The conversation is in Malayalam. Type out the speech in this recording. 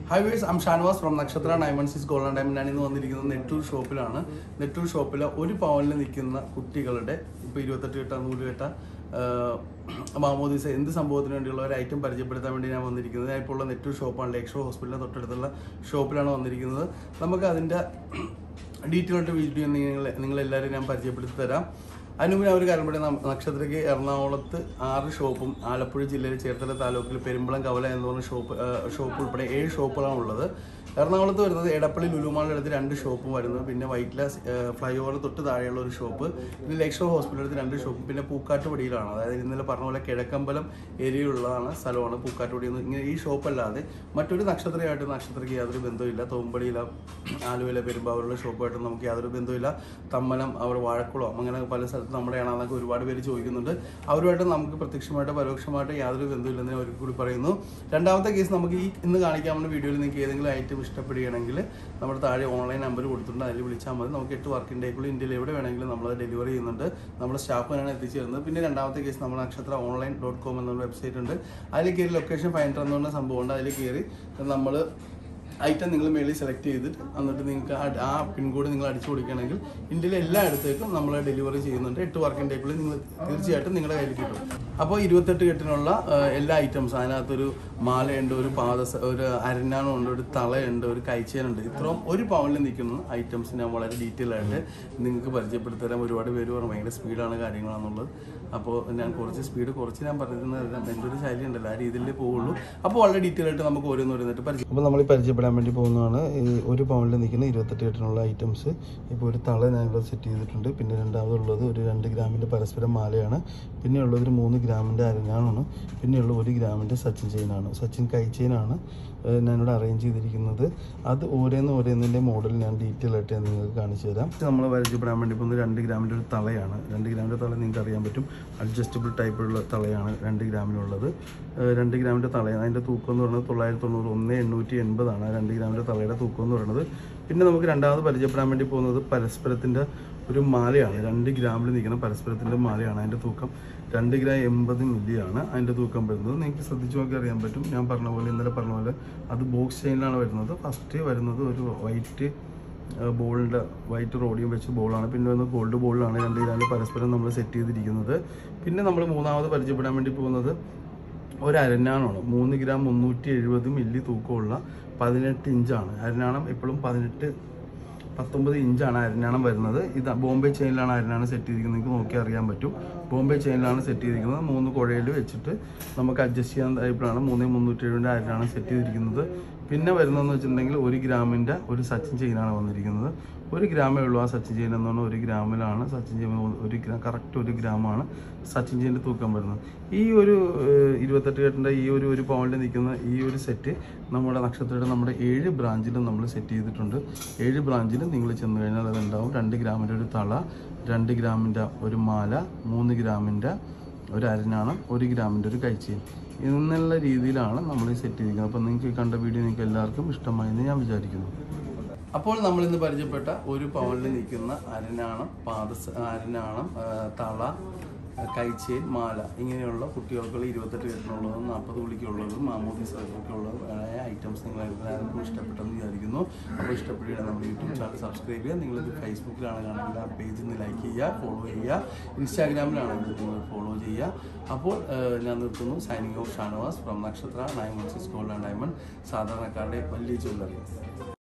ഹൈ വേസ് അം ഷാനവാസ് ഫ്രം നക്ഷത്ര ഡയമണ്ട്സിസ് ഗോൾഡ് ആൻഡ് ഡയമണ്ട് ഞാൻ ഇന്ന് വന്നിരിക്കുന്നത് നെറ്റൂർ ഷോപ്പിലാണ് നെറ്റൂർ ഷോപ്പിൽ ഒരു പവനിൽ നിൽക്കുന്ന കുട്ടികളുടെ ഇപ്പോൾ ഇരുപത്തെട്ട് കെട്ട നൂല് കെട്ട മാമോദീസ എന്ത് സംഭവത്തിന് വേണ്ടിയുള്ള ഒരു ഐറ്റം പരിചയപ്പെടുത്താൻ വേണ്ടി ഞാൻ വന്നിരിക്കുന്നത് ഞാൻ ഇപ്പോൾ ഉള്ള നെറ്റൂർ ഷോപ്പാണ് ലേക്ഷോ ഹോസ്പിറ്റലിന് തൊട്ടടുത്തുള്ള ഷോപ്പിലാണ് വന്നിരിക്കുന്നത് നമുക്ക് അതിൻ്റെ ഡീറ്റെയിൽ ആയിട്ട് വീഡിയോ നിങ്ങൾ നിങ്ങളെല്ലാവരും ഞാൻ പരിചയപ്പെടുത്തി തരാം അതിന് മുമ്പ് ഞാൻ ഒരു കാര്യം പറയാം നം- നക്ഷത്രയ്ക്ക് എറണാകുളത്ത് ആറ് ഷോപ്പും ആലപ്പുഴ ജില്ലയിലെ ചേർത്തല താലൂക്കിൽ പെരുമ്പളം കവല എന്ന് പറഞ്ഞ ഷോപ്പ് ആ, ഷോപ്പ് ഉൾപ്പെടെ ഏഴ് ഷോപ്പുകളാണ് ഉള്ളത് എറണാകുളത്ത് വരുന്നത് എടപ്പള്ളി ലുലുമാളിൻ്റെ അടുത്ത് രണ്ട് ഷോപ്പും വരുന്നത് പിന്നെ വൈറ്റ്ല ഫ്ലൈ ഓവർ തൊട്ട് താഴെയുള്ള ഒരു ഷോപ്പ് പിന്നെ ലക്ഷോ ഹോസ്പിറ്റലിൽ അടുത്ത് രണ്ട് ഷോപ്പും പിന്നെ പൂക്കാട്ടുപടിയിലാണ് അതായത് ഇന്നലെ പറഞ്ഞ പോലെ കിഴക്കമ്പലം ഏരിയയിലുള്ളതാണ് സ്ഥലമാണ് പൂക്കാട്ടുപടി എന്ന് ഇങ്ങനെ ഈ ഷോപ്പ് അല്ലാതെ മറ്റൊരു നക്ഷത്രമായിട്ട് നക്ഷത്രയ്ക്ക് യാതൊരു ബന്ധവുമില്ല തോമ്പടിയില ആലുവയിലെ പെരുമ്പാവൂരുള്ള ഷോപ്പുമായിട്ട് നമുക്ക് യാതൊരു ബന്ധവുമില്ല തമ്മനം അവിടെ വാഴക്കുളം അങ്ങനെ പല സ്ഥലത്ത് നമ്മുടെയാണെന്നൊക്കെ ഒരുപാട് പേര് ചോദിക്കുന്നുണ്ട് അവരുമായിട്ട് നമുക്ക് പ്രത്യക്ഷമായിട്ട് പരോക്ഷമായിട്ട് യാതൊരു ബന്ധമില്ലെന്ന് ഞാൻ ഒരിക്കൽ കൂടി പറയുന്നു രണ്ടാമത്തെ കേസ് നമുക്ക് ഈ ഇന്ന് കാണിക്കാവുന്ന വീഡിയോയിൽ നിങ്ങൾക്ക് ഏതെങ്കിലും ഐറ്റം ഇഷ്ടപ്പെടുകയാണെങ്കിൽ നമ്മുടെ താഴെ ഓൺലൈൻ നമ്പർ കൊടുത്തിട്ടുണ്ട് അതിൽ വിളിച്ചാൽ മതി നമുക്ക് എട്ട് വർക്കിംഗ് ഡേക്കുള്ളിൽ ഇന്ത്യയിൽ എവിടെ വേണമെങ്കിലും നമ്മൾ ഡെലിവറി ചെയ്യുന്നുണ്ട് നമ്മുടെ സ്റ്റാഫ് തന്നെയാണ് എത്തിച്ചു തരുന്നത് പിന്നെ രണ്ടാമത്തെ കേസ് നമ്മൾ നക്ഷത്ര ഓൺലൈൻ ഡോട്ട് കോം എന്നുള്ള വെബ്സൈറ്റ് ഉണ്ട് അതിൽ കയറി ലൊക്കേഷൻ ഫൈൻഡർ എന്ന് പറഞ്ഞ സംഭവമുണ്ട് അതിൽ കയറി നമ്മൾ ഐറ്റം നിങ്ങൾ മേളിൽ സെലക്ട് ചെയ്തിട്ട് എന്നിട്ട് നിങ്ങൾക്ക് ആ- ആ പിൻകോഡ് നിങ്ങൾ അടിച്ചു കൊടുക്കുകയാണെങ്കിൽ ഇന്ത്യയിലെ എല്ലാ ഇടത്തേക്കും നമ്മൾ ഡെലിവറി ചെയ്യുന്നുണ്ട് എട്ട് വർക്കിംഗ് ഡേക്കുള്ളിൽ നിങ്ങൾ തീർച്ചയായിട്ടും നിങ്ങളുടെ കയ്യിൽ കിട്ടും അപ്പോൾ ഇരുപത്തെട്ട് കെട്ടിനുള്ള ആ, എല്ലാ ഐറ്റംസ് അതിനകത്തൊരു മാലയുണ്ട് ഒരു പാദ ഒരു അരഞ്ഞാണമുണ്ട് ഒരു തളയുണ്ട് ഒരു കൈച്ചേനുണ്ട് ഇത്രയും ഒരു പവനിൽ നിൽക്കുന്ന ഐറ്റംസ് ഞാൻ വളരെ ഡീറ്റെയിൽ ആയിട്ട് നിങ്ങൾക്ക് പരിചയപ്പെടുത്തി തരാം ഒരുപാട് പേര് പറഞ്ഞു ഭയങ്കര സ്പീഡാണ് കാര്യങ്ങളാണെന്നുള്ളത് അപ്പോൾ ഞാൻ കുറച്ച് സ്പീഡ് കുറച്ച് ഞാൻ പറഞ്ഞിരുന്നത് എൻ്റെ ഒരു ശൈലി ഉണ്ടല്ലോ ആ രീതിയിലേ പോവുള്ളൂ അപ്പോൾ വളരെ ഡീറ്റെയിൽ ആയിട്ട് നമുക്ക് ഓരോന്ന് ഓരോന്നിട്ട് പരിചയം അപ്പോൾ നമ്മൾ പരിചയപ്പെടാൻ വേണ്ടി പോകുന്നതാണ് ഈ ഒരു പൗണ്ടിൽ നിൽക്കുന്ന ഇരുപത്തെട്ട് കെട്ടിനുള്ള ഐറ്റംസ് ഇപ്പോൾ ഒരു തള ഞാനിവിടെ സെറ്റ് ചെയ്തിട്ടുണ്ട് പിന്നെ രണ്ടാമതുള്ളത് ഒരു രണ്ട് ഗ്രാമിൻ്റെ പരസ്പരം മാലയാണ് പിന്നെ ഉള്ളത് ഒരു മൂന്ന് ഗ്രാമിൻ്റെ അരഞ്ഞാണാണ് പിന്നെയുള്ള ഒരു ഗ്രാമിൻ്റെ സച്ചിൻ ചെയിനാണ് സച്ചിൻ കൈ ചെയിനാണ് ഏഹ് ഞാനിവിടെ അറേഞ്ച് ചെയ്തിരിക്കുന്നത് അത് ഓരോന്ന് ഓരോന്നിൻ്റെ മോഡൽ ഞാൻ ഡീറ്റെയിൽ ആയിട്ട് ഞാൻ നിങ്ങൾക്ക് കാണിച്ചു തരാം നമ്മൾ പരിചയപ്പെടാൻ വേണ്ടി പോകുന്നത് രണ്ട് ഗ്രാമിൻ്റെ ഒരു തളയാണ് രണ്ട് ഗ്രാമിൻ്റെ തള നിങ്ങൾക്ക് അറിയാൻ പറ്റും അഡ്ജസ്റ്റബിൾ ടൈപ്പിലുള്ള തളയാണ് രണ്ട് ഗ്രാമിനുള്ളത് ഏഹ് രണ്ട് ഗ്രാമിൻ്റെ തളയാണ് അതിൻ്റെ തൂക്കം എന്ന് പറയുന്നത് തൊള്ളായിരത്തി തൊണ്ണൂറ് ഒന്ന് എണ്ണൂറ്റി എൺപതാണ് ആ രണ്ട് ഗ്രാമിൻ്റെ തളയുടെ തൂക്കം എന്ന് പറയുന്നത് പിന്നെ നമുക്ക് രണ്ടാമത് പരിചയപ്പെടാൻ വേണ്ടി പോകുന്നത് പരസ്പരത്തിൻ്റെ ഒരു മാലയാണ് രണ്ട് ഗ്രാമിൽ നിൽക്കുന്ന പരസ്പരത്തിൻ്റെ മാലയാണ് അതിൻ്റെ തൂക്കം രണ്ട് ഗ്രാം എൺപത് മില്ലിയാണ് അതിൻ്റെ തൂക്കം വരുന്നത് നിങ്ങൾക്ക് ശ്രദ്ധിച്ചു നോക്കി അറിയാൻ പറ്റും ഞാൻ പറഞ്ഞ പോലെ ഇന്നലെ പറഞ്ഞ പോലെ അത് ബോക്സ് ചെയിനിലാണ് വരുന്നത് ഫസ്റ്റ് വരുന്നത് ഒരു വൈറ്റ് ബോളിൻ്റെ വൈറ്റ് റോഡിയം വെച്ച് ബോളാണ് പിന്നെ വരുന്നത് ഗോൾഡ് ബോളിലാണ് രണ്ട് ഗ്രാമിൽ പരസ്പരം നമ്മൾ സെറ്റ് ചെയ്തിരിക്കുന്നത് പിന്നെ നമ്മൾ മൂന്നാമത് പരിചയപ്പെടാൻ വേണ്ടി പോകുന്നത് ഒരു അരഞ്ഞാണമാണ് മൂന്ന് ഗ്രാം മുന്നൂറ്റി എഴുപത് മില്ലി തൂക്കമുള്ള പതിനെട്ട് ഇഞ്ചാണ് അരഞ്ഞാണം എപ്പോഴും പതിനെട്ട് പത്തൊമ്പത് ഇഞ്ചാണ് അരഞ്ഞാണം വരുന്നത് ഇത് ബോംബെ ചെയിനിലാണ് അരഞ്ഞാണം സെറ്റ് ചെയ്തിരിക്കുന്നത് നിങ്ങൾക്ക് നോക്കി അറിയാൻ പറ്റും ബോംബെ ചെയിനിലാണ് സെറ്റ് ചെയ്തിരിക്കുന്നത് മൂന്ന് കുഴയിൽ വെച്ചിട്ട് നമുക്ക് അഡ്ജസ്റ്റ് ചെയ്യാൻ ടൈപ്പിലാണ് മൂന്ന് മുന്നൂറ്റി എഴുപതിൻ്റെ അരഞ്ഞാണം സെറ്റ് ചെയ്തിരിക്കുന്നത് പിന്നെ വരുന്നതെന്ന് വെച്ചിട്ടുണ്ടെങ്കിൽ ഒരു ഗ്രാമിൻ്റെ ഒരു സച്ചിൻ ചെയിനാണ് വന്നിരിക്കുന്നത് ഒരു ഗ്രാമേ ഉള്ളൂ ആ സച്ചിൻ ചെയിൻ എന്ന് പറഞ്ഞാൽ ഒരു ഗ്രാമിലാണ് സച്ചിൻ ചെയിൻ ഒരു ഗ്രാം കറക്റ്റ് ഒരു ഗ്രാമാണ് സച്ചിൻ ചെയിൻ്റെ തൂക്കം വരുന്നത് ഈ ഒരു ഏഹ്, ഇരുപത്തെട്ട് കെട്ടിൻ്റെ ഈ ഒരു ഒരു പൗണ്ടിൽ നിൽക്കുന്ന ഈ ഒരു സെറ്റ് നമ്മുടെ നക്ഷത്രയുടെ നമ്മുടെ ഏഴ് ബ്രാഞ്ചിലും നമ്മൾ സെറ്റ് ചെയ്തിട്ടുണ്ട് ഏഴ് ബ്രാഞ്ചിലും നിങ്ങൾ ചെന്ന് കഴിഞ്ഞാൽ അതുണ്ടാവും രണ്ട് ഗ്രാമിൻ്റെ ഒരു തള രണ്ട് ഗ്രാമിൻ്റെ ഒരു മാല മൂന്ന് ഗ്രാമിൻ്റെ ഒരു അരഞ്ഞാണം ഒരു ഗ്രാമിൻ്റെ ഒരു കൈച്ചെയിൻ എന്നുള്ള രീതിയിലാണ് നമ്മൾ ഈ സെറ്റ് ചെയ്തിരിക്കുന്നത് അപ്പോൾ നിങ്ങൾക്ക് ഈ കണ്ട വീഡിയോ നിങ്ങൾക്ക് എല്ലാവർക്കും ഇഷ്ടമായി എന്ന് ഞാൻ വിചാരിക്കുന്നു അപ്പോൾ നമ്മൾ ഇന്ന് പരിചയപ്പെട്ട ഒരു പവനിൽ നിൽക്കുന്ന അരനാണം പാദ അരനാണം ആ, തള ആ, കൈച്ചേൻ മാല ഇങ്ങനെയുള്ള കുട്ടികൾക്കുള്ള ഇരുപത്തെട്ട് കെട്ടിനുള്ളതും നാൽപ്പത് കുളിക്കുള്ളതും മാമൂതി സർക്കൊക്കെയുള്ളതും ആയ ഐറ്റംസ് നിങ്ങൾ എല്ലാവർക്കും ഇഷ്ടപ്പെട്ടെന്ന് വിചാരിക്കുന്നു അപ്പോൾ ഇഷ്ടപ്പെടുകയാണ് നമ്മുടെ യൂട്യൂബ് ചാനൽ സബ്സ്ക്രൈബ് ചെയ്യുക നിങ്ങളിത് ഫേസ്ബുക്കിലാണ് കാണുന്നത് ആ പേജിൽ നിന്ന് ലൈക്ക് ചെയ്യുക ഫോളോ ചെയ്യുക ഇൻസ്റ്റാഗ്രാമിലാണെങ്കിൽ നിങ്ങൾ ഫോളോ ചെയ്യുക അപ്പോൾ ആ, ഞാൻ നിർത്തുന്നു signing off Shanavas from Nakshatra nine one six gold and diamond സാധാരണക്കാരുടെ വലിയ ജ്വല്ലറി